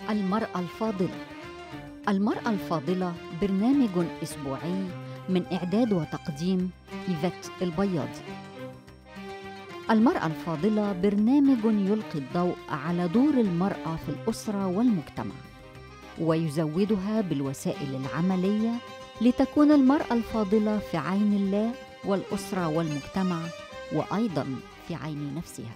المرأة الفاضلة المرأة الفاضلة برنامج أسبوعي من إعداد وتقديم إيفات البياضي المرأة الفاضلة برنامج يلقي الضوء على دور المرأة في الأسرة والمجتمع ويزودها بالوسائل العملية لتكون المرأة الفاضلة في عين الله والأسرة والمجتمع وأيضا في عين نفسها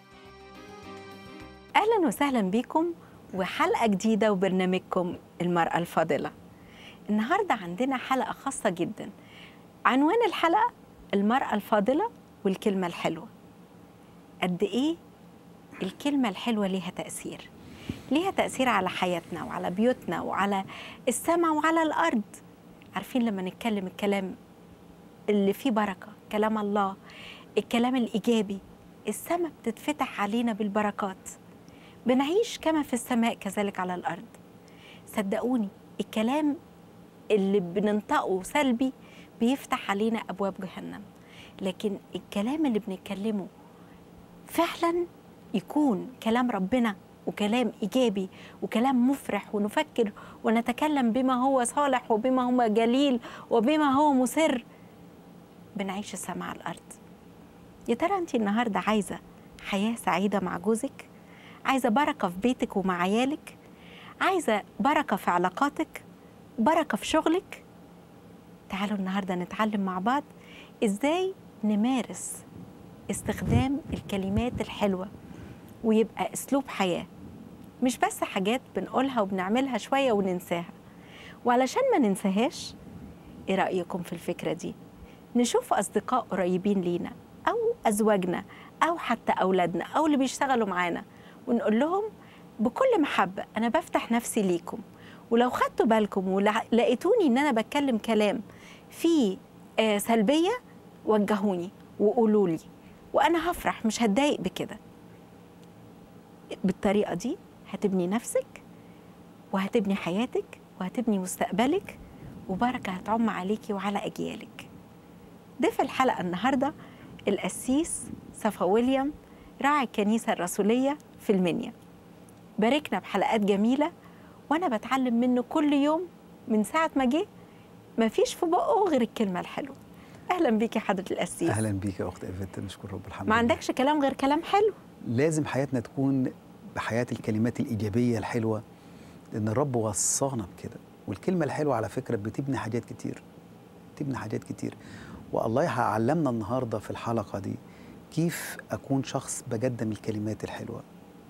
اهلا وسهلا بكم وحلقه جديده وبرنامجكم المراه الفاضله النهارده عندنا حلقه خاصه جدا عنوان الحلقه المراه الفاضله والكلمه الحلوه قد ايه الكلمه الحلوه ليها تاثير ليها تاثير على حياتنا وعلى بيوتنا وعلى السماء وعلى الارض عارفين لما نتكلم الكلام اللي فيه بركه كلام الله الكلام الايجابي السماء بتتفتح علينا بالبركات بنعيش كما في السماء كذلك على الارض صدقوني الكلام اللي بننطقه سلبي بيفتح علينا ابواب جهنم لكن الكلام اللي بنتكلمه فعلا يكون كلام ربنا وكلام ايجابي وكلام مفرح ونفكر ونتكلم بما هو صالح وبما هو جليل وبما هو مسر بنعيش السماء على الارض يا ترى انت النهارده عايزه حياه سعيده مع جوزك عايزه بركه في بيتك ومع عيالك عايزه بركه في علاقاتك بركه في شغلك تعالوا النهارده نتعلم مع بعض ازاي نمارس استخدام الكلمات الحلوه ويبقى اسلوب حياه مش بس حاجات بنقولها وبنعملها شويه وننساها وعلشان ما ننساهاش ايه رايكم في الفكره دي نشوف اصدقاء قريبين لينا او ازواجنا او حتى اولادنا او اللي بيشتغلوا معانا ونقول لهم بكل محبه انا بفتح نفسي ليكم ولو خدتوا بالكم ولقيتوني ان انا بتكلم كلام فيه آه سلبيه وجهوني وقولوا لي وانا هفرح مش هتضايق بكده بالطريقه دي هتبني نفسك وهتبني حياتك وهتبني مستقبلك وبركه هتعم عليكي وعلى اجيالك ضيف الحلقه النهارده القسيس صفا ويليام راعي الكنيسة الرسولية في المنيا باركنا بحلقات جميلة وأنا بتعلم منه كل يوم من ساعة ما جه مفيش في بقه غير الكلمة الحلوة أهلا بيك يا حضرة القسيس اهلا بيك يا اخت ايفيت نشكر رب الحمد ما لله. عندكش كلام غير كلام حلو لازم حياتنا تكون بحياه الكلمات الايجابيه الحلوه لان الرب وصانا بكده والكلمه الحلوه على فكره بتبني حاجات كتير بتبني حاجات كتير والله علمنا النهارده في الحلقه دي كيف اكون شخص بقدم الكلمات الحلوه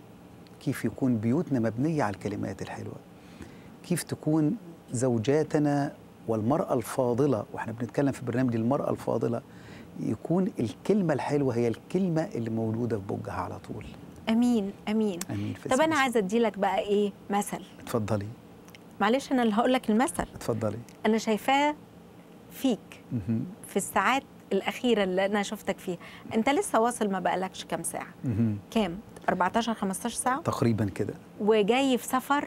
كيف يكون بيوتنا مبنيه على الكلمات الحلوه كيف تكون زوجاتنا والمراه الفاضله واحنا بنتكلم في برنامج المراه الفاضله يكون الكلمه الحلوه هي الكلمه اللي موجوده في بوجها على طول أمين أمين امين في طب اسم أنا يسوع. عايزة أديلك بقى إيه مثل اتفضلي معلش أنا اللي هقول لك المثل اتفضلي أنا شايفاه فيك مهم. في الساعات الأخيرة اللي أنا شفتك فيها أنت لسه واصل ما بقالكش كام ساعة مهم. كام 14 15 ساعة تقريبا كده وجاي في سفر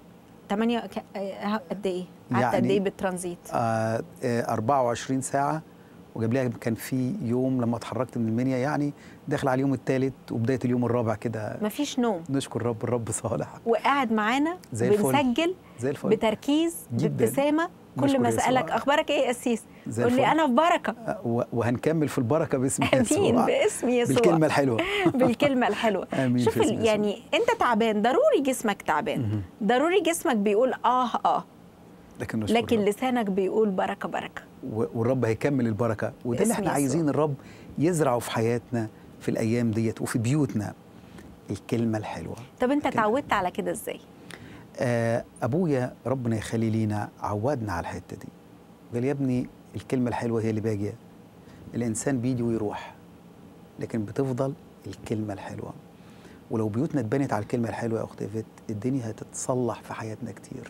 8 ك- آه، قد ايه؟ قعدت قد يعني- ايه بالترانزيت؟ آه آه 24 ساعة وقبلها كان في يوم لما اتحركت من المنيا يعني داخل على اليوم الثالث وبداية اليوم الرابع كده مفيش نوم نشكر رب الرب صالح وقاعد معانا زي الفل. بنسجل زي الفل بتركيز جداً. بابتسامة كل نشكر ما يسوع. اسالك اخبارك ايه يا قسيس؟ زي قول لي الفل. انا في بركه آه، و- وهنكمل في البركة باسم امين يسوع باسم يسوع بالكلمة الحلوة بالكلمه الحلوه آمين شوف في اسم ال- يسوع. يعني انت تعبان ضروري جسمك تعبان مهم. ضروري جسمك بيقول اه اه لكن نشكر لكن الرب. لسانك بيقول بركه بركه و- والرب هيكمل البركة وده اللي باسم احنا يسوع. عايزين الرب يزرعه في حياتنا في الأيام ديت وفي بيوتنا الكلمة الحلوة طب انت الكلمة. اتعودت على كده ازاي؟ آه، ابويا ربنا يخلي لينا عودنا على الحته دي قال يا ابني الكلمه الحلوه هي اللي باقيه الانسان بيجي ويروح لكن بتفضل الكلمه الحلوه ولو بيوتنا اتبنت على الكلمه الحلوه يا اخت ايفيت الدنيا هتتصلح في حياتنا كتير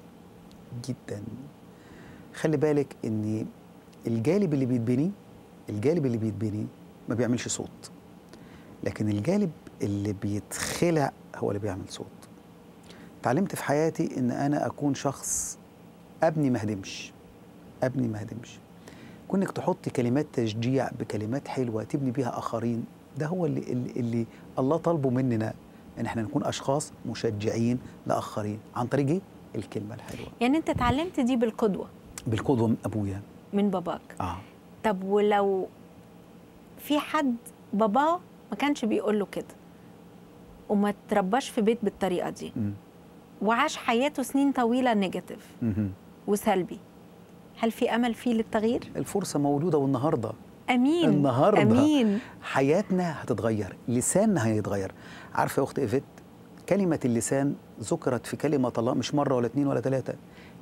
جدا خلي بالك ان الجانب اللي بيتبني الجانب اللي بيتبني ما بيعملش صوت لكن الجانب اللي بيتخلع هو اللي بيعمل صوت اتعلمت في حياتي ان انا اكون شخص ابني ما هدمش ابني ما هدمش كونك تحط كلمات تشجيع بكلمات حلوه تبني بيها اخرين ده هو اللي اللي, اللي الله طالبه مننا ان احنا نكون اشخاص مشجعين لاخرين عن طريق ايه الكلمه الحلوه يعني انت اتعلمت دي بالقدوه بالقدوه من ابويا من باباك اه طب ولو في حد باباه ما كانش بيقول له كده وما ترباش في بيت بالطريقه دي مم. وعاش حياته سنين طويله نيجاتيف مهم. وسلبي هل في امل فيه للتغيير الفرصه موجوده والنهارده امين النهاردة. امين حياتنا هتتغير لساننا هيتغير عارفه يا اخت ايفيت كلمه اللسان ذكرت في كلمه الله مش مره ولا اتنين ولا ثلاثه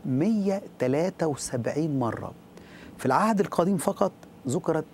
173 مره في العهد القديم فقط ذكرت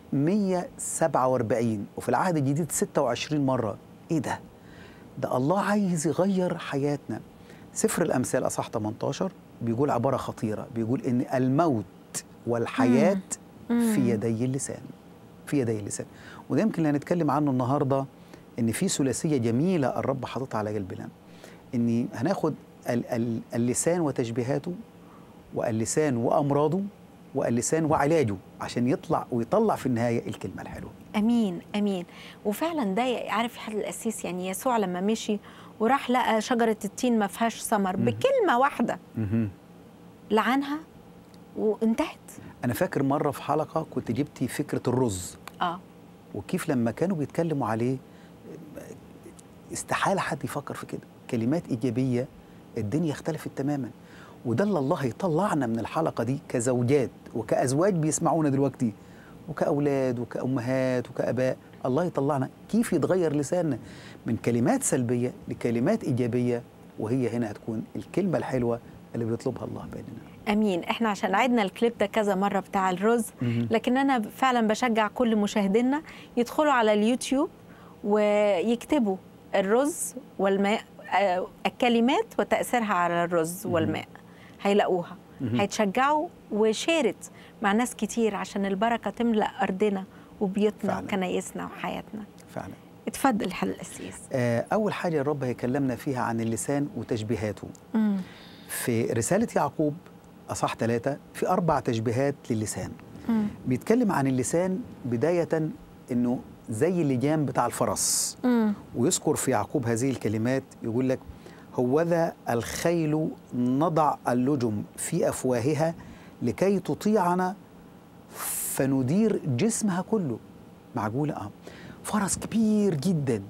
147 وفي العهد الجديد 26 مره ايه ده ده الله عايز يغير حياتنا سفر الامثال اصح 18 بيقول عباره خطيره بيقول ان الموت والحياه مم. في يدي اللسان في يدي اللسان وده يمكن اللي هنتكلم عنه النهارده ان في ثلاثيه جميله الرب حاططها على قلبنا ان هناخد ال- ال- اللسان وتشبيهاته واللسان وامراضه واللسان وعلاجه عشان يطلع ويطلع في النهايه الكلمه الحلوه امين امين وفعلا ده عارف يا حضرة القسيس يعني يسوع لما مشي وراح لقى شجره التين ما فيهاش ثمر مم. بكلمه واحده لعنها وانتهت انا فاكر مره في حلقه كنت جبتي فكره الرز اه وكيف لما كانوا بيتكلموا عليه استحاله حد يفكر في كده كلمات ايجابيه الدنيا اختلفت تماما وده اللي الله يطلعنا من الحلقه دي كزوجات وكازواج بيسمعونا دلوقتي وكاولاد وكامهات وكاباء الله يطلعنا كيف يتغير لساننا من كلمات سلبيه لكلمات ايجابيه وهي هنا هتكون الكلمه الحلوه اللي بيطلبها الله بيننا امين احنا عشان عدنا الكليب ده كذا مره بتاع الرز مهم. لكن انا فعلا بشجع كل مشاهدينا يدخلوا على اليوتيوب ويكتبوا الرز والماء آه، الكلمات وتاثيرها على الرز مهم. والماء هيلاقوها مهم. هيتشجعوا وشارت مع ناس كتير عشان البركه تملا ارضنا وبيوتنا فعلا. وكنايسنا وحياتنا فعلا اتفضل حل القسيس آه، أول حاجة الرب هيكلمنا فيها عن اللسان وتشبيهاته مم. في رسالة يعقوب أصح ثلاثة في أربع تشبيهات للسان مم. بيتكلم عن اللسان بداية إنه زي اللجام بتاع الفرس مم. ويذكر في يعقوب هذه الكلمات يقول لك هوذا الخيل نضع اللجم في أفواهها لكي تطيعنا فندير جسمها كله معقولة اه فرس كبير جدا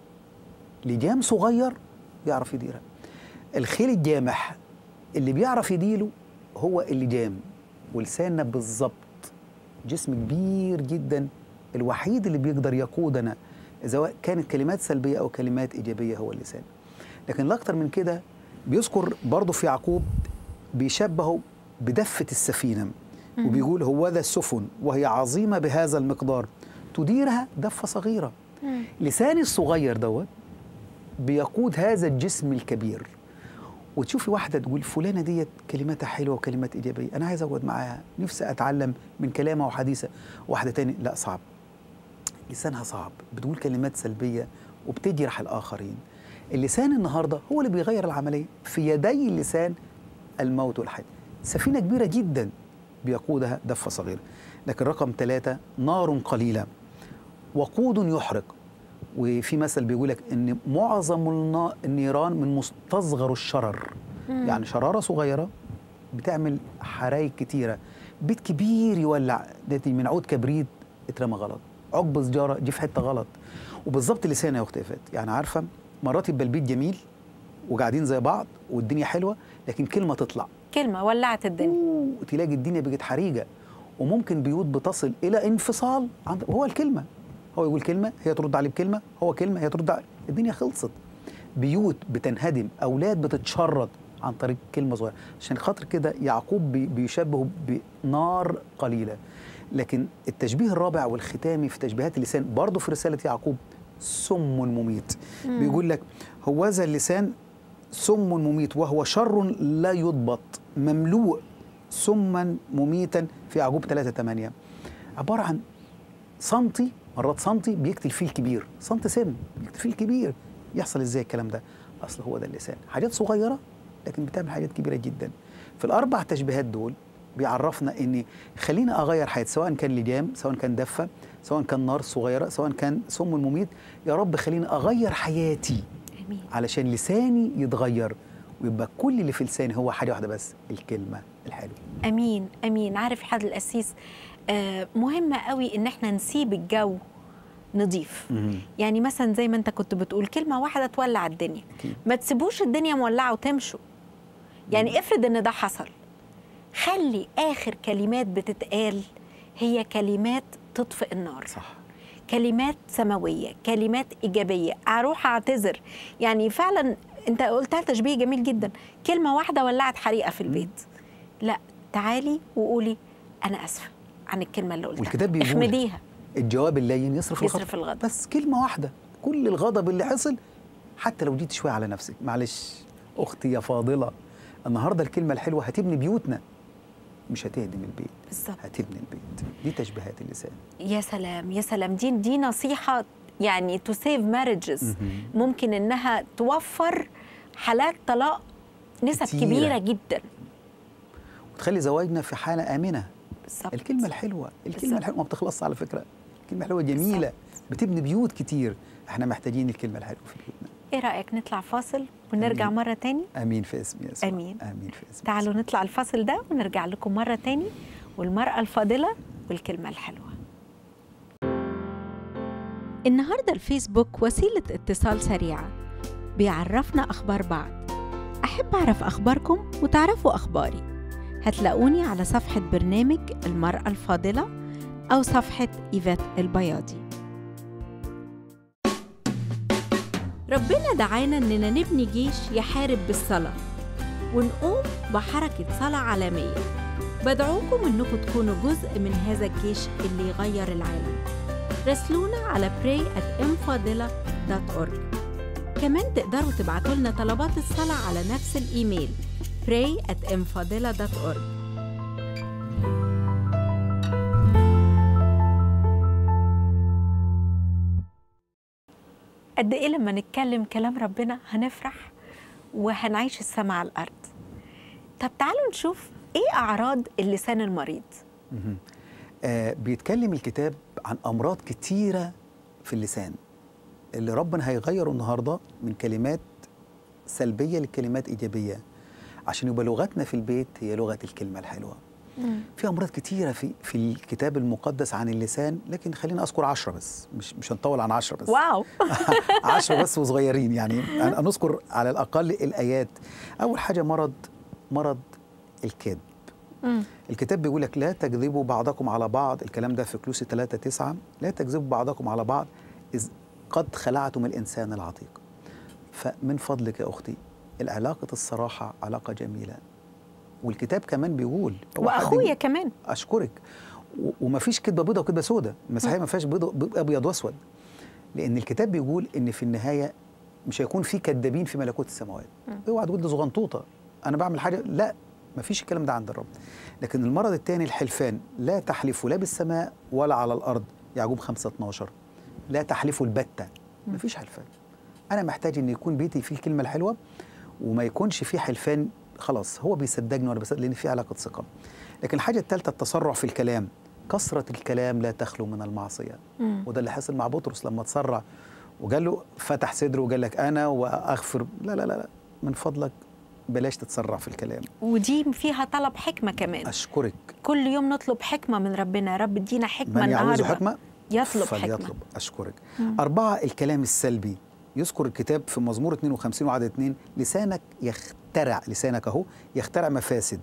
لجام صغير يعرف يديرها الخيل الجامح اللي بيعرف يديله هو اللجام ولساننا بالظبط جسم كبير جدا الوحيد اللي بيقدر يقودنا سواء كانت كلمات سلبية أو كلمات إيجابية هو اللسان لكن الأكثر من كده بيذكر برضه في يعقوب بيشبهه بدفة السفينة وبيقول هوذا السفن وهي عظيمة بهذا المقدار تديرها دفة صغيرة مم. لساني الصغير دوت بيقود هذا الجسم الكبير وتشوفي واحدة تقول فلانة ديت كلماتها حلوة وكلمات إيجابية أنا عايز أقعد معاها نفسي أتعلم من كلامها وحديثها واحدة تاني لا صعب لسانها صعب بتقول كلمات سلبية وبتجرح الآخرين اللسان النهاردة هو اللي بيغير العملية في يدي اللسان الموت والحياة سفينة كبيرة جدا بيقودها دفة صغيرة لكن رقم ثلاثة نار قليلة وقود يحرق وفي مثل بيقول لك ان معظم النا- النيران من مستصغر الشرر مم. يعني شراره صغيره بتعمل حرايق كتيره بيت كبير يولع ده من عود كبريت اترمى غلط عقب سجاره جه في حته غلط وبالظبط لساني يا اخت إيفات يعني عارفه مرات يبقى البيت جميل وقاعدين زي بعض والدنيا حلوه لكن كلمه تطلع كلمه ولعت الدنيا أوه، تلاقي الدنيا بقت حريقه وممكن بيوت بتصل الى انفصال عن هو الكلمه هو يقول كلمه هي ترد عليه بكلمه هو كلمه هي ترد عليه الدنيا خلصت بيوت بتنهدم اولاد بتتشرد عن طريق كلمه صغيره عشان خاطر كده يعقوب بي- بيشبهه بنار قليله لكن التشبيه الرابع والختامي في تشبيهات اللسان برضه في رساله يعقوب سم مميت مم. بيقول لك هوذا اللسان سم مميت وهو شر لا يضبط مملوء سما مميتا في يعقوب 3 8 عباره عن سنتي مرات سنتي بيقتل فيل كبير سنت سم بيقتل فيل كبير يحصل ازاي الكلام ده اصل هو ده اللسان حاجات صغيره لكن بتعمل حاجات كبيره جدا في الاربع تشبيهات دول بيعرفنا ان خلينا اغير حياتي سواء كان لجام سواء كان دفه سواء كان نار صغيره سواء كان سم مميت يا رب خليني اغير حياتي امين علشان لساني يتغير ويبقى كل اللي في لساني هو حاجه واحده بس الكلمه الحلوه امين امين عارف حد القسيس آه مهم قوي ان احنا نسيب الجو نضيف يعني مثلا زي ما انت كنت بتقول كلمه واحده تولع الدنيا أكيد. ما تسيبوش الدنيا مولعه وتمشوا يعني افرض ان ده حصل خلي اخر كلمات بتتقال هي كلمات تطفئ النار صح كلمات سماويه كلمات ايجابيه اروح اعتذر يعني فعلا انت قلتها تشبيه جميل جدا كلمه واحده ولعت حريقه في البيت لا تعالي وقولي انا اسفه عن الكلمه اللي قلتها والكتاب بيقول احمديها الجواب اللين يصرف يصرف الغضب الغضب. بس كلمه واحده كل الغضب اللي حصل حتى لو جيت شويه على نفسك معلش اختي يا فاضله النهارده الكلمه الحلوه هتبني بيوتنا مش هتهدم البيت بالظبط هتبني البيت دي تشبيهات اللسان يا سلام يا سلام دي دي نصيحه يعني تو سيف مارجز ممكن انها توفر حالات طلاق نسب كتيرة. كبيره جدا وتخلي زواجنا في حاله امنه بالظبط الكلمه الحلوه الكلمه بالظبط. الحلوه ما بتخلصش على فكره الكلمه الحلوه جميله بتبني بيوت كتير احنا محتاجين الكلمه الحلوه في بيوتنا ايه رايك نطلع فاصل ونرجع أمين. مره تاني امين في اسم يسوع آمين. امين في اسم تعالوا نطلع الفاصل ده ونرجع لكم مرة تاني والمرأة الفاضلة والكلمة الحلوة النهاردة الفيسبوك وسيلة اتصال سريعة بيعرفنا أخبار بعض أحب أعرف أخباركم وتعرفوا أخباري هتلاقوني على صفحة برنامج المرأة الفاضلة أو صفحة إيفات البياضي ربنا دعانا إننا نبني جيش يحارب بالصلاة ونقوم بحركة صلاة عالمية بدعوكم إنكم تكونوا جزء من هذا الجيش اللي يغير العالم راسلونا على pray at mfadila.org كمان تقدروا تبعتوا لنا طلبات الصلاة على نفس الإيميل pray at mfadila.org قد إيه لما نتكلم كلام ربنا هنفرح وهنعيش السماء على الأرض طب تعالوا نشوف إيه أعراض اللسان المريض مهم. آه بيتكلم الكتاب عن امراض كتيره في اللسان اللي ربنا هيغيره النهارده من كلمات سلبيه لكلمات ايجابيه عشان يبقى لغتنا في البيت هي لغه الكلمه الحلوه في امراض كتيره في في الكتاب المقدس عن اللسان لكن خلينا اذكر عشرة بس مش مش هنطول عن عشرة بس واو عشرة بس وصغيرين يعني أن- نذكر على الاقل الايات اول حاجه مرض مرض الكذب مم. الكتاب بيقول لك لا تكذبوا بعضكم على بعض الكلام ده في كلوسي 3 9 لا تكذبوا بعضكم على بعض إذ قد خلعتم الإنسان العتيق فمن فضلك يا أختي العلاقة الصراحة علاقة جميلة والكتاب كمان بيقول هو حد وأخويا يقول- كمان اشكرك و- ومفيش كدبه بيضاء وكدبه سوداء المسيحيه ما فيهاش بيض بيض- ابيض واسود لان الكتاب بيقول ان في النهايه مش هيكون في كذابين في ملكوت السماوات اوعى تقول دي زغنطوطه انا بعمل حاجه لا ما فيش الكلام ده عند الرب لكن المرض الثاني الحلفان لا تحلفوا لا بالسماء ولا على الارض يعقوب 5 12 لا تحلفوا البتة ما فيش حلفان انا محتاج ان يكون بيتي فيه الكلمه الحلوه وما يكونش فيه حلفان خلاص هو بيصدقني وانا بصدق لان في علاقه ثقه لكن الحاجه الثالثه التسرع في الكلام كثره الكلام لا تخلو من المعصيه مم. وده اللي حصل مع بطرس لما تسرع وقال له فتح صدره وقال لك انا واغفر لا لا لا, لا من فضلك بلاش تتسرع في الكلام ودي فيها طلب حكمة كمان اشكرك كل يوم نطلب حكمة من ربنا يا رب ادينا حكمة من يعوز النهاردة حكمه يطلب فليطلب حكمة اشكرك مم. أربعة الكلام السلبي يذكر الكتاب في مزمور 52 وعدد 2 لسانك يخترع لسانك اهو يخترع مفاسد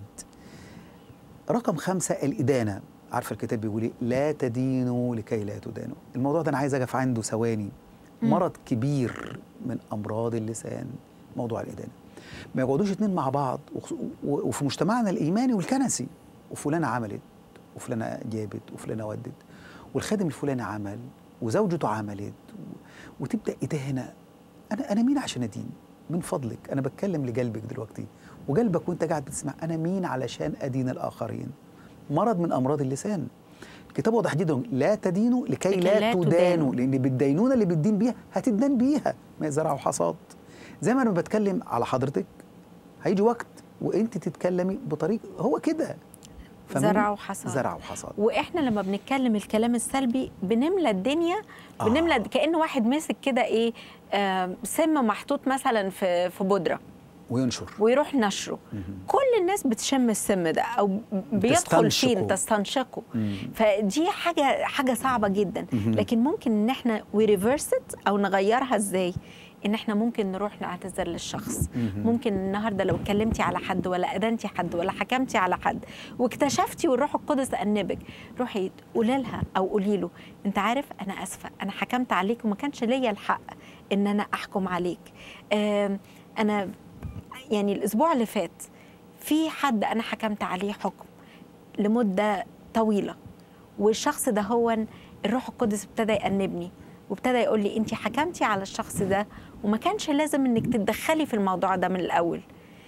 رقم خمسة الإدانة عارفة الكتاب بيقول إيه لا تدينوا لكي لا تدانوا الموضوع ده أنا عايز أقف عنده ثواني مم. مرض كبير من أمراض اللسان موضوع الإدانة ما يقعدوش اتنين مع بعض وخص- و- وفي مجتمعنا الإيماني والكنسي وفلانة عملت وفلانة جابت وفلانة ودت والخادم الفلاني عمل وزوجته عملت و- وتبدا إدانة انا انا مين عشان ادين من فضلك انا بتكلم لقلبك دلوقتي وقلبك وانت قاعد بتسمع انا مين علشان ادين الاخرين مرض من امراض اللسان الكتاب واضح جدا لا تدينوا لكي, لكي لا, لا تدانوا تدانوا. لان بالدينونه اللي بتدين بيها هتدان بيها ما زرع وحصاد زي ما انا بتكلم على حضرتك هيجي وقت وانت تتكلمي بطريقه هو كده فمن زرع وحصاد زرع وحصاد واحنا لما بنتكلم الكلام السلبي بنملى الدنيا آه. بنملى كأن واحد مسك كده ايه آه سم محطوط مثلا في في بودره وينشر ويروح نشره مهم. كل الناس بتشم السم ده او بيدخل فيه تستنشقه. تستنشقه مم. فدي حاجه حاجه صعبه جدا مهم. لكن ممكن ان احنا وريفرست او نغيرها ازاي ان احنا ممكن نروح نعتذر للشخص مهم. ممكن النهارده لو اتكلمتي على حد ولا ادنتي حد ولا حكمتي على حد واكتشفتي والروح القدس انبك روحي قولي لها او قولي له انت عارف انا اسفه انا حكمت عليك وما كانش ليا الحق ان انا احكم عليك آم، انا يعني الاسبوع اللي فات في حد انا حكمت عليه حكم لمده طويله والشخص ده هو الروح القدس ابتدى يأنبني وابتدى يقول لي انت حكمتي على الشخص ده وما كانش لازم انك تتدخلي في الموضوع ده من الاول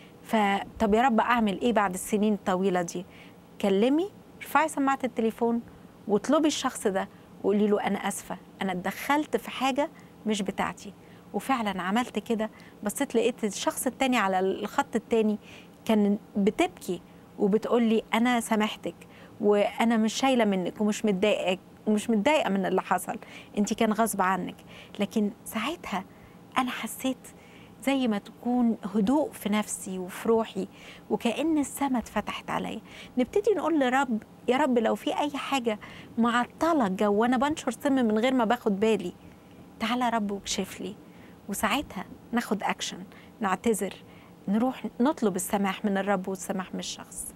فطب يا رب اعمل ايه بعد السنين الطويله دي كلمي ارفعي سماعه التليفون واطلبي الشخص ده وقولي له انا اسفه انا اتدخلت في حاجه مش بتاعتي وفعلا عملت كده بصيت لقيت الشخص التاني على الخط التاني كان بتبكي وبتقول لي انا سامحتك وانا مش شايله منك ومش متضايقه ومش متضايقه من اللي حصل انت كان غصب عنك لكن ساعتها انا حسيت زي ما تكون هدوء في نفسي وفي روحي وكأن السما اتفتحت عليا نبتدي نقول لرب يا رب لو في أي حاجة معطلة الجو وأنا بنشر سم من غير ما باخد بالي تعالى يا رب واكشف لي وساعتها ناخد أكشن نعتذر نروح نطلب السماح من الرب والسماح من الشخص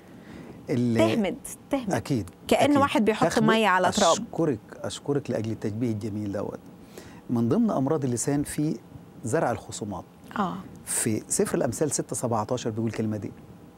ال- تهمد تهمد اكيد كأن أكيد. واحد بيحط تاخدي- مية على تراب. اشكرك اشكرك لاجل التشبيه الجميل دوت من ضمن امراض اللسان في زرع الخصومات آه في سفر الامثال 6 17 بيقول الكلمه دي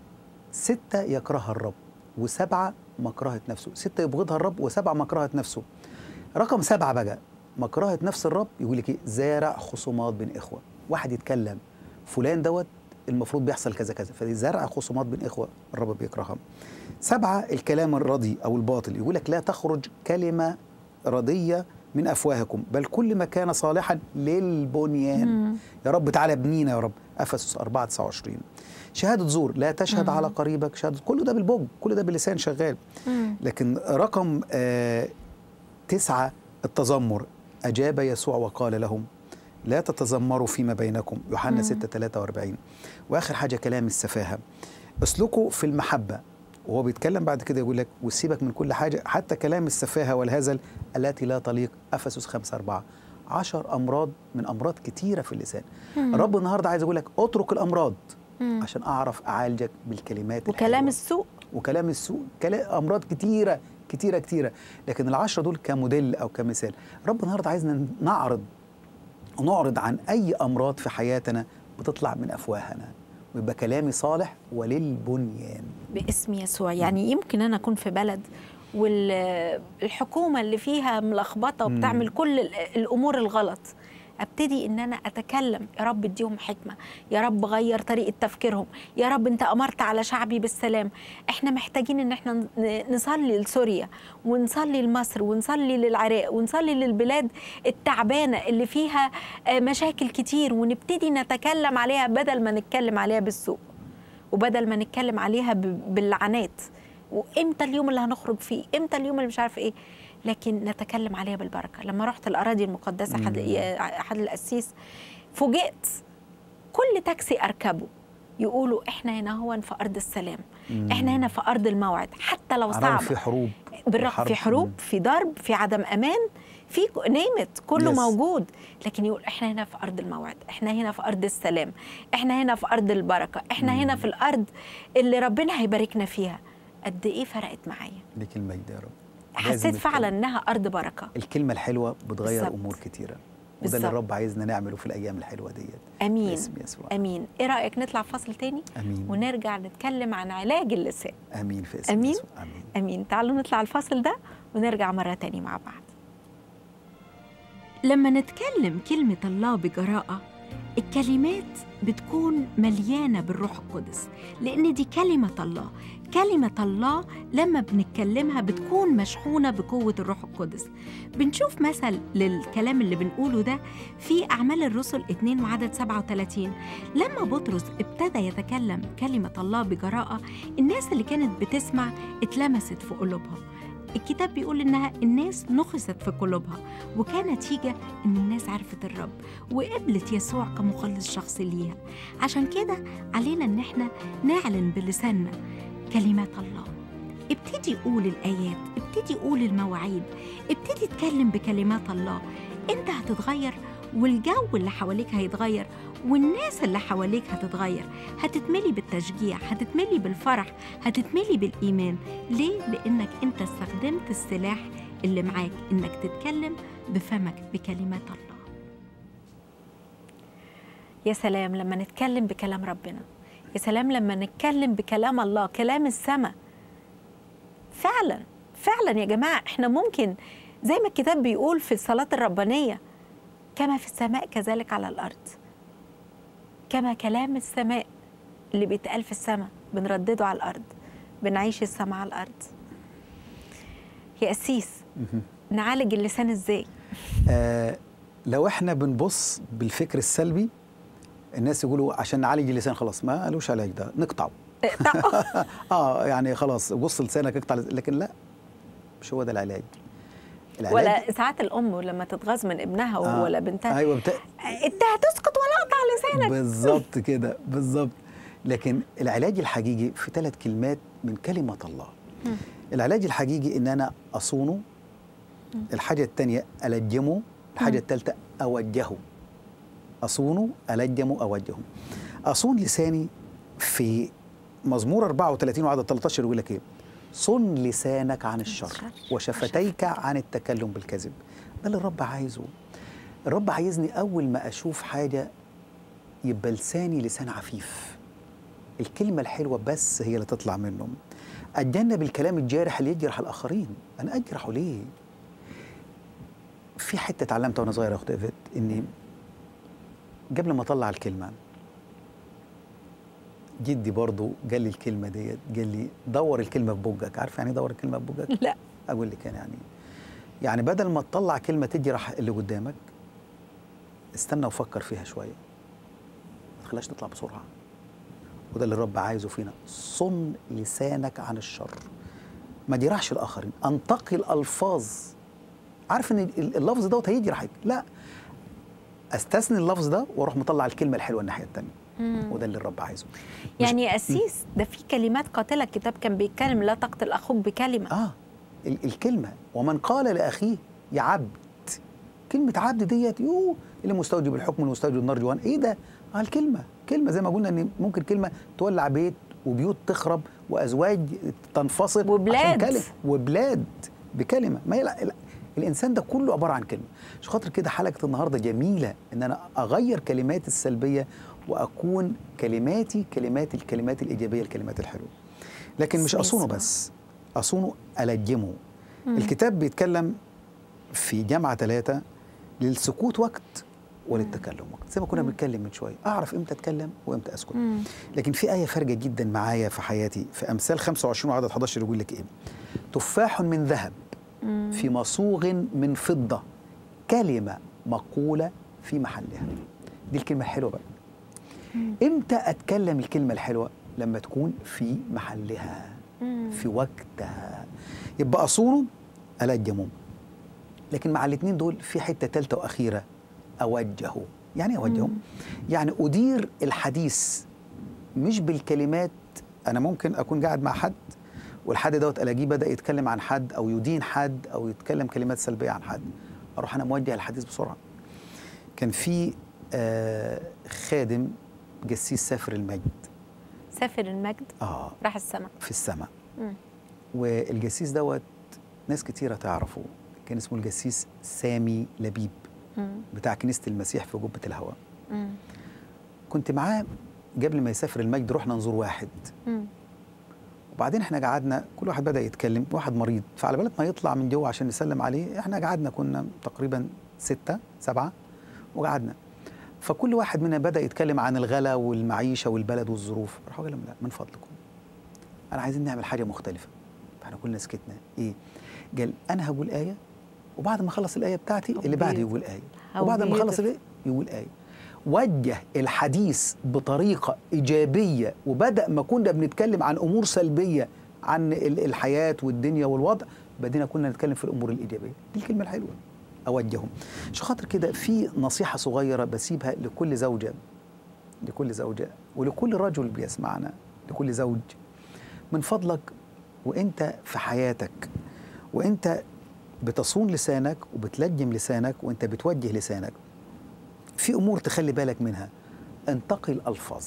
ستة يكرهها الرب وسبعة مكرهة نفسه ستة يبغضها الرب وسبعة مكرهة نفسه رقم سبعة بقى مكرهة نفس الرب يقول لك ايه زارع خصومات بين إخوة واحد يتكلم فلان دوت المفروض بيحصل كذا كذا فدي زرع خصومات بين إخوة الرب بيكرهها سبعة الكلام الردي أو الباطل يقول لك لا تخرج كلمة ردية من أفواهكم بل كل ما كان صالحا للبنيان مم. يا رب تعالى ابنينا يا رب افسس 4 29 شهاده زور لا تشهد على قريبك شهاده كل ده بالبوج كل ده باللسان شغال مم. لكن رقم آه تسعة التذمر أجاب يسوع وقال لهم لا تتذمروا فيما بينكم يوحنا 6 43 وآخر حاجة كلام السفاهة اسلكوا في المحبة وهو بيتكلم بعد كده يقول لك وسيبك من كل حاجة حتى كلام السفاهة والهزل التي لا تليق أفسس 5 4 عشر أمراض من أمراض كتيرة في اللسان الرب النهاردة عايز أقول لك اترك الأمراض مم. عشان أعرف أعالجك بالكلمات وكلام الحلوة. السوء وكلام السوء كلام امراض كتيره كتيره كتيره لكن العشره دول كموديل او كمثال رب النهارده عايزنا نعرض ونعرض عن اي امراض في حياتنا بتطلع من افواهنا ويبقى كلامي صالح وللبنيان باسم يسوع يعني يمكن انا اكون في بلد والحكومه اللي فيها ملخبطه مم. وبتعمل كل ال- الامور الغلط ابتدي ان انا اتكلم يا رب اديهم حكمه يا رب غير طريقه تفكيرهم يا رب انت امرت على شعبي بالسلام احنا محتاجين ان احنا ن- نصلي لسوريا ونصلي لمصر ونصلي للعراق ونصلي للبلاد التعبانه اللي فيها آه، مشاكل كتير ونبتدي نتكلم عليها بدل ما نتكلم عليها بالسوء وبدل ما نتكلم عليها ب- باللعنات وامتى اليوم اللي هنخرج فيه امتى اليوم اللي مش عارف ايه لكن نتكلم عليها بالبركه لما رحت الاراضي المقدسه حد حد القسيس فوجئت كل تاكسي اركبه يقولوا احنا هنا هو في ارض السلام مم. احنا هنا في ارض الموعد حتى لو عرب صعب في حروب بالرغم في حروب في ضرب في عدم امان في نيمت كله Yes. موجود لكن يقول احنا هنا في ارض الموعد احنا هنا في ارض السلام احنا هنا في ارض البركه احنا مم. هنا في الارض اللي ربنا هيباركنا فيها قد ايه فرقت معايا ليك المجد يا رب حسيت لازم فعلا نتكلم. انها ارض بركه الكلمه الحلوه بتغير بالظبط. امور كتيره وده بالظبط. اللي الرب عايزنا نعمله في الايام الحلوه ديت امين باسم يسوع امين ايه رايك نطلع فاصل تاني امين ونرجع نتكلم عن علاج اللسان امين في اسم أمين؟ يسوع امين امين تعالوا نطلع الفاصل ده ونرجع مره تاني مع بعض لما نتكلم كلمه الله بجراءه الكلمات بتكون مليانة بالروح القدس لأن دي كلمة الله كلمة الله لما بنتكلمها بتكون مشحونة بقوة الروح القدس بنشوف مثل للكلام اللي بنقوله ده في أعمال الرسل 2 وعدد 37 لما بطرس ابتدى يتكلم كلمة الله بجراءة الناس اللي كانت بتسمع اتلمست في قلوبها الكتاب بيقول انها الناس نخست في قلوبها وكان نتيجه ان الناس عرفت الرب وقبلت يسوع كمخلص شخصي ليها عشان كده علينا ان احنا نعلن بلساننا كلمات الله ابتدي قول الايات ابتدي قول المواعيد ابتدي اتكلم بكلمات الله انت هتتغير والجو اللي حواليك هيتغير والناس اللي حواليك هتتغير هتتملي بالتشجيع هتتملي بالفرح هتتملي بالإيمان ليه؟ لأنك أنت استخدمت السلاح اللي معاك إنك تتكلم بفمك بكلمات الله يا سلام لما نتكلم بكلام ربنا يا سلام لما نتكلم بكلام الله كلام السماء فعلا فعلا يا جماعة احنا ممكن زي ما الكتاب بيقول في الصلاة الربانية كما في السماء كذلك على الأرض كما كلام السماء اللي بيتقال في السماء بنردده على الأرض بنعيش السماء على الأرض يا أسيس نعالج اللسان إزاي؟ آه لو احنا بنبص بالفكر السلبي الناس يقولوا عشان نعالج اللسان خلاص ما قالوش علاج ده نقطعه اه يعني خلاص بص لسانك اقطع لكن لا مش هو ده العلاج العلاج ولا ساعات الام لما تتغاظ من ابنها آه ولا بنتها ايوه بتا... انت هتسقط ولا اقطع لسانك بالظبط كده بالظبط لكن العلاج الحقيقي في ثلاث كلمات من كلمه الله م. العلاج الحقيقي ان انا اصونه الحاجه الثانيه الجمه الحاجه الثالثه اوجهه اصونه الجمه اوجهه اصون لساني في مزمور 34 وعدد 13 يقول لك ايه صن لسانك عن الشر وشفتيك عن التكلم بالكذب ده اللي الرب عايزه الرب عايزني اول ما اشوف حاجه يبقى لساني لسان عفيف الكلمه الحلوه بس هي اللي تطلع منه اتجنب الكلام الجارح اللي يجرح الاخرين انا اجرحه ليه في حته اتعلمتها وانا صغير يا اخت ايفيت اني قبل ما اطلع الكلمه جدي برضو قال لي الكلمه ديت قال لي دور الكلمه في بوجك عارف يعني ايه دور الكلمه في بوجك لا اقول لك يعني يعني بدل ما تطلع كلمه تجرح اللي قدامك استنى وفكر فيها شويه ما تخليهاش تطلع بسرعه وده اللي الرب عايزه فينا صن لسانك عن الشر ما تجرحش الاخرين انتقي الالفاظ عارف ان اللفظ دوت هيجرحك لا استثني اللفظ ده واروح مطلع الكلمه الحلوه الناحيه الثانيه وده اللي الرب عايزه يعني يا أسيس ده في كلمات قاتلة الكتاب كان بيتكلم لا تقتل أخوك بكلمة اه ال- الكلمة ومن قال لأخيه يا عبد كلمة عبد ديت يو اللي مستوجب الحكم والمستوجب النار جوان ايه ده؟ اه الكلمة كلمة زي ما قلنا ان ممكن كلمة تولع بيت وبيوت تخرب وازواج تنفصل وبلاد كلمة وبلاد بكلمة ما لا الانسان ده كله عباره عن كلمه عشان خاطر كده حلقه النهارده جميله ان انا اغير كلماتي السلبيه واكون كلماتي كلمات الكلمات الايجابيه الكلمات الحلوه لكن مش اصونه بس اصونه الجمه مم. الكتاب بيتكلم في جامعه ثلاثه للسكوت وقت وللتكلم وقت زي ما كنا بنتكلم من شويه اعرف امتى اتكلم وامتى اسكت مم. لكن في ايه فارقه جدا معايا في حياتي في امثال 25 وعدد 11 يقول لك ايه تفاح من ذهب في مصوغ من فضة كلمة مقولة في محلها دي الكلمة الحلوة بقى امتى أتكلم الكلمة الحلوة لما تكون في محلها في وقتها يبقى أصونه ألجمه لكن مع الاثنين دول في حتة ثالثة وأخيرة أوجهه يعني أوجهه يعني أدير الحديث مش بالكلمات أنا ممكن أكون قاعد مع حد والحد دوت الاقيه بدا يتكلم عن حد او يدين حد او يتكلم كلمات سلبيه عن حد اروح انا موجه الحديث بسرعه كان في آه خادم جسيس سافر المجد سافر المجد اه راح السماء في السماء والجسيس دوت ناس كتيره تعرفه كان اسمه الجسيس سامي لبيب مم. بتاع كنيسه المسيح في جبه الهواء كنت معاه قبل ما يسافر المجد رحنا نزور واحد مم. وبعدين احنا قعدنا كل واحد بدا يتكلم واحد مريض فعلى بالك ما يطلع من جوه عشان نسلم عليه احنا قعدنا كنا تقريبا ستة سبعة وقعدنا فكل واحد منا بدا يتكلم عن الغلا والمعيشه والبلد والظروف راح قال لهم لا من فضلكم انا عايزين نعمل حاجه مختلفه فاحنا كلنا سكتنا ايه قال انا هقول ايه وبعد ما اخلص الايه بتاعتي اللي بعدي beautiful. يقول ايه How وبعد ما اخلص beautiful. الايه يقول ايه وجه الحديث بطريقه ايجابيه وبدا ما كنا بنتكلم عن امور سلبيه عن ال- الحياه والدنيا والوضع بدينا كنا نتكلم في الامور الايجابيه دي الكلمه الحلوه اوجههم عشان خاطر كده في نصيحه صغيره بسيبها لكل زوجه لكل زوجه ولكل رجل بيسمعنا لكل زوج من فضلك وانت في حياتك وانت بتصون لسانك وبتلجم لسانك وانت بتوجه لسانك في امور تخلي بالك منها انتقي الالفاظ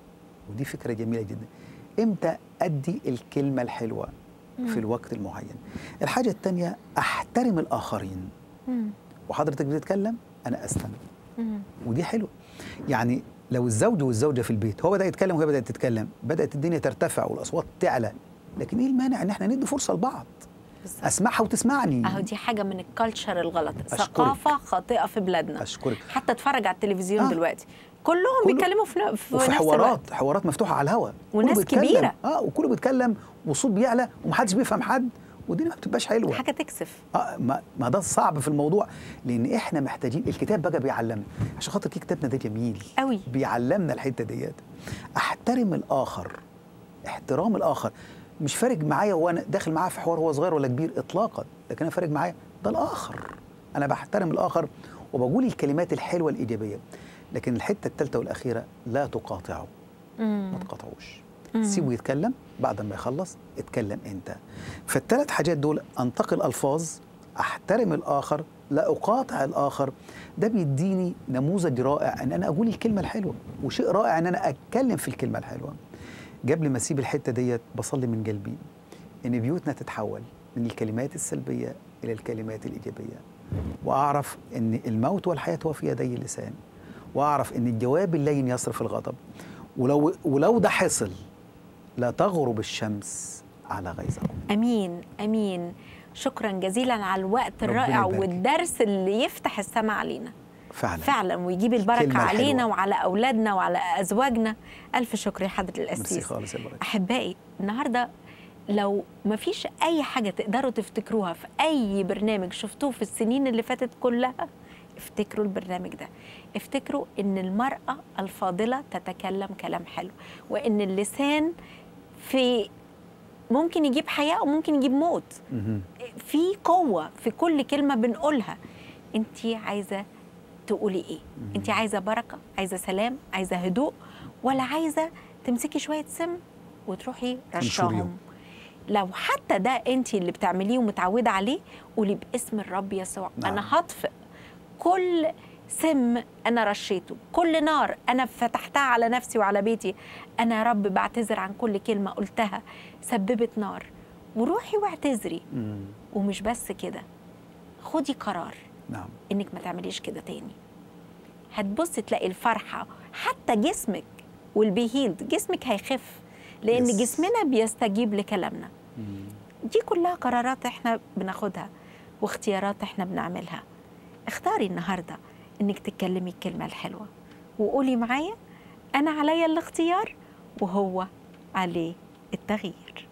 ودي فكره جميله جدا امتى ادي الكلمه الحلوه في الوقت المعين الحاجه الثانيه احترم الاخرين مم. وحضرتك بتتكلم انا استمع مم. ودي حلوه يعني لو الزوج والزوجه في البيت هو بدا يتكلم وهي بدات تتكلم بدات الدنيا ترتفع والاصوات تعلى لكن ايه المانع ان احنا ندي فرصه لبعض بالظبط. اسمعها وتسمعني اهو دي حاجه من الكالتشر الغلط أشكرك. ثقافه خاطئه في بلادنا اشكرك حتى اتفرج على التلفزيون آه. دلوقتي كلهم كله- بيتكلموا في, ن- في وفي نفس حوارات الوقت حوارات مفتوحه على الهواء كله وناس بيتكلم. كبيرة. اه وكله بيتكلم والصوت بيعلى ومحدش بيفهم حد والدنيا ما بتبقاش حلوه حاجه تكسف آه ما, ما ده الصعب في الموضوع لان احنا محتاجين الكتاب بقى بيعلمنا عشان خاطر كده كتابنا ده جميل قوي بيعلمنا الحته ديت احترم الاخر احترام الاخر مش فارق معايا وانا داخل معاه في حوار هو صغير ولا كبير اطلاقا لكن انا فارق معايا ده الاخر انا بحترم الاخر وبقول الكلمات الحلوه الايجابيه لكن الحته الثالثه والاخيره لا تقاطعه ما تقاطعوش مم. سيبه يتكلم بعد ما يخلص اتكلم انت فالثلاث حاجات دول انتقي الالفاظ احترم الاخر لا اقاطع الاخر ده بيديني نموذج رائع ان انا اقول الكلمه الحلوه وشيء رائع ان انا اتكلم في الكلمه الحلوه قبل ما اسيب الحته ديت بصلي من قلبي ان بيوتنا تتحول من الكلمات السلبيه الى الكلمات الايجابيه واعرف ان الموت والحياه هو في يدي اللسان واعرف ان الجواب اللين يصرف الغضب ولو ولو ده حصل لا تغرب الشمس على غيظكم امين امين شكرا جزيلا على الوقت الرائع يبارك. والدرس اللي يفتح السماء علينا فعلا فعلا ويجيب البركه الكلمة علينا الحلوة. وعلى اولادنا وعلى ازواجنا الف شكر يا حضره ميرسي القسيس خالص يا بركه احبائي النهارده لو ما فيش اي حاجه تقدروا تفتكروها في اي برنامج شفتوه في السنين اللي فاتت كلها افتكروا البرنامج ده افتكروا ان المراه الفاضله تتكلم كلام حلو وان اللسان في ممكن يجيب حياه وممكن يجيب موت مهم. في قوه في كل كلمه بنقولها انت عايزه تقولي ايه انت عايزه بركه عايزه سلام عايزه هدوء ولا عايزه تمسكي شويه سم وتروحي تنشريهم. رشاهم لو حتى ده انت اللي بتعمليه ومتعوده عليه قولي باسم الرب يسوع نعم. انا هطفئ كل سم انا رشيته كل نار انا فتحتها على نفسي وعلى بيتي انا يا رب بعتذر عن كل كلمه قلتها سببت نار وروحي واعتذري مم. ومش بس كده خدي قرار نعم انك ما تعمليش كده تاني هتبص تلاقي الفرحه حتى جسمك والبيهيلد جسمك هيخف لان Yes. جسمنا بيستجيب لكلامنا مم. دي كلها قرارات احنا بناخدها واختيارات احنا بنعملها اختاري النهارده انك تتكلمي الكلمه الحلوه وقولي معايا انا عليا الاختيار وهو عليه التغيير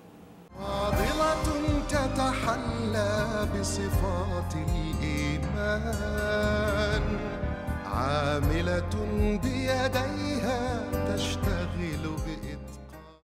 فاضلة تتحلى بصفات الإيمان عاملة